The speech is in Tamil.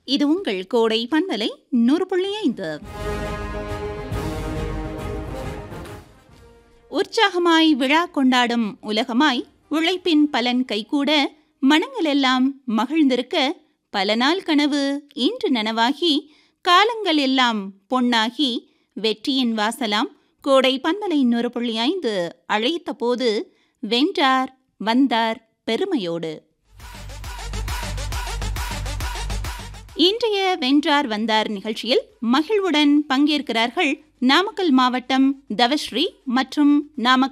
இது உங்கள் கோடை பண்பலை நூறு புள்ளி ஐந்து உற்சாகமாய் விழா கொண்டாடும் உலகமாய் உழைப்பின் பலன் கைகூட மனங்களெல்லாம் மகிழ்ந்திருக்க பல நாள் கனவு இன்று நனவாகி காலங்கள் எல்லாம் பொன்னாகி வெற்றியின் வாசலாம் கோடை பண்பலை நூறு புள்ளி ஐந்து அழைத்த போது வென்றார் வந்தார் பெருமையோடு இன்றைய வென்றார் வந்தார் நிகழ்ச்சியில் மகிழ்வுடன் பங்கேற்கிறார்கள் நாமக்கல் மாவட்டம் தவஸ்ரீ மற்றும் நாமக்கல்